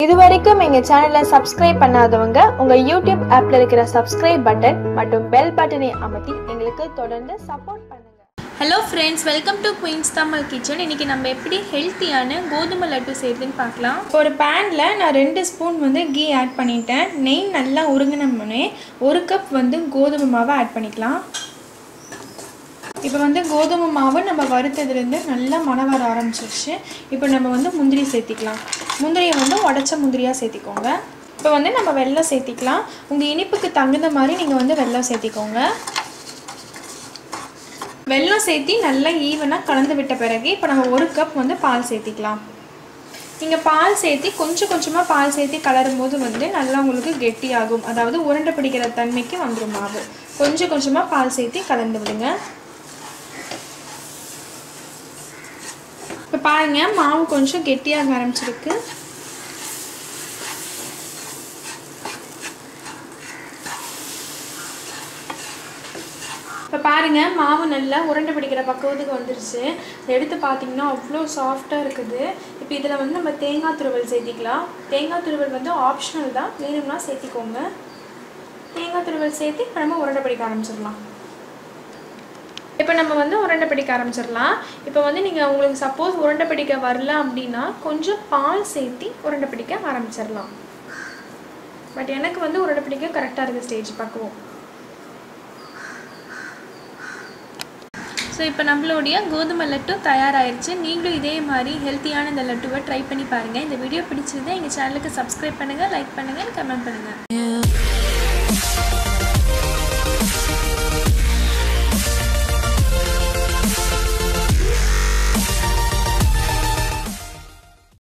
இது வரைக்கும் எங்க சேனலை சப்ஸ்கிரைப் பண்ணாதவங்க உங்க யூடியூப் ஆப்ல இருக்கிற சப்ஸ்கிரைப் பட்டன் மற்றும் பெல் பட்டனை அமர்த்தி எங்களுக்கு தொடர்ந்து சப்போர்ட் பண்ணுங்க hello friends welcome to queens Tamil kitchen இன்றைக்கி நம்ம எப்படி ஹெல்த்தியான கோதுமை லட்டு செய்கிறதுன்னு பார்க்கலாம் ஒரு பேனில் நான் ரெண்டு ஸ்பூன் வந்து கீ ஆட் பண்ணிட்டேன் நெய் நல்லா உருங்கினோடனே ஒரு கப் வந்து கோதுமை மாவை ஆட் பண்ணிக்கலாம் இப்போ வந்து கோதுமை மாவு நம்ம வறுத்ததுலேருந்து நல்லா மணம் வர ஆரம்பிச்சிருச்சு இப்போ நம்ம வந்து முந்திரி சேர்த்திக்கலாம் முந்திரியை வந்து உடச்ச முந்திரியாக சேர்த்திக்கோங்க இப்போ வந்து நம்ம வெல்லம் சேர்த்திக்கலாம் உங்கள் இனிப்புக்கு தகுந்த மாதிரி நீங்கள் வந்து வெல்லம் சேர்த்திக்கோங்க வெல்லம் சேர்த்தி நல்லா ஈவனாக கலந்து விட்ட பிறகு இப்போ நம்ம ஒரு கப் வந்து பால் சேர்த்திக்கலாம் நீங்கள் பால் சேர்த்தி கொஞ்சம் கொஞ்சமாக பால் சேர்த்தி கலரும் போது வந்து நல்லா உங்களுக்கு கெட்டியாகும் அதாவது உருண்டை பிடிக்கிற தன்மைக்கு வந்துடும் மாவு கொஞ்சம் கொஞ்சமாக பால் சேர்த்தி கலந்து விடுங்க இப்போ பாருங்க மாவு கொஞ்சம் கெட்டியாக ஆரம்பிச்சிருக்கு இப்போ பாருங்கள் மாவு நல்லா உருண்டை பிடிக்கிற பக்குவத்துக்கு வந்துருச்சு இதை எடுத்து பார்த்தீங்கன்னா அவ்வளோ சாஃப்டாக இருக்குது இப்போ இதில் வந்து நம்ம தேங்காய் துருவல் சேர்த்திக்கலாம் தேங்காய் துருவல் வந்து ஆப்ஷனல் தான் வேணும்னா சேர்த்திக்கோங்க தேங்காய் துருவல் சேர்த்து இப்போ நம்ம உருண்டை பிடிக்க ஆரம்பிச்சிடலாம் இப்போ நம்ம வந்து உருண்டை பிடிக்க ஆரம்பிச்சிடலாம் இப்போ வந்து நீங்கள் உங்களுக்கு சப்போஸ் உருண்டை பிடிக்க வரல அப்படின்னா கொஞ்சம் பால் சேர்த்தி உருண்டை பிடிக்க ஆரம்பிச்சிடலாம் பட் எனக்கு வந்து உருண்டை பிடிக்க கரெக்டாக இருக்குது ஸ்டேஜ் பக்குவம் ஸோ இப்போ நம்மளுடைய கோதுமை லட்டும் தயாராகிருச்சு நீங்களும் இதே மாதிரி ஹெல்த்தியான இந்த லட்டுவை ட்ரை பண்ணி பாருங்கள் இந்த வீடியோ பிடிச்சிருந்தா எங்கள் சேனலுக்கு சப்ஸ்கிரைப் பண்ணுங்கள் லைக் பண்ணுங்கள் கமெண்ட் பண்ணுங்கள்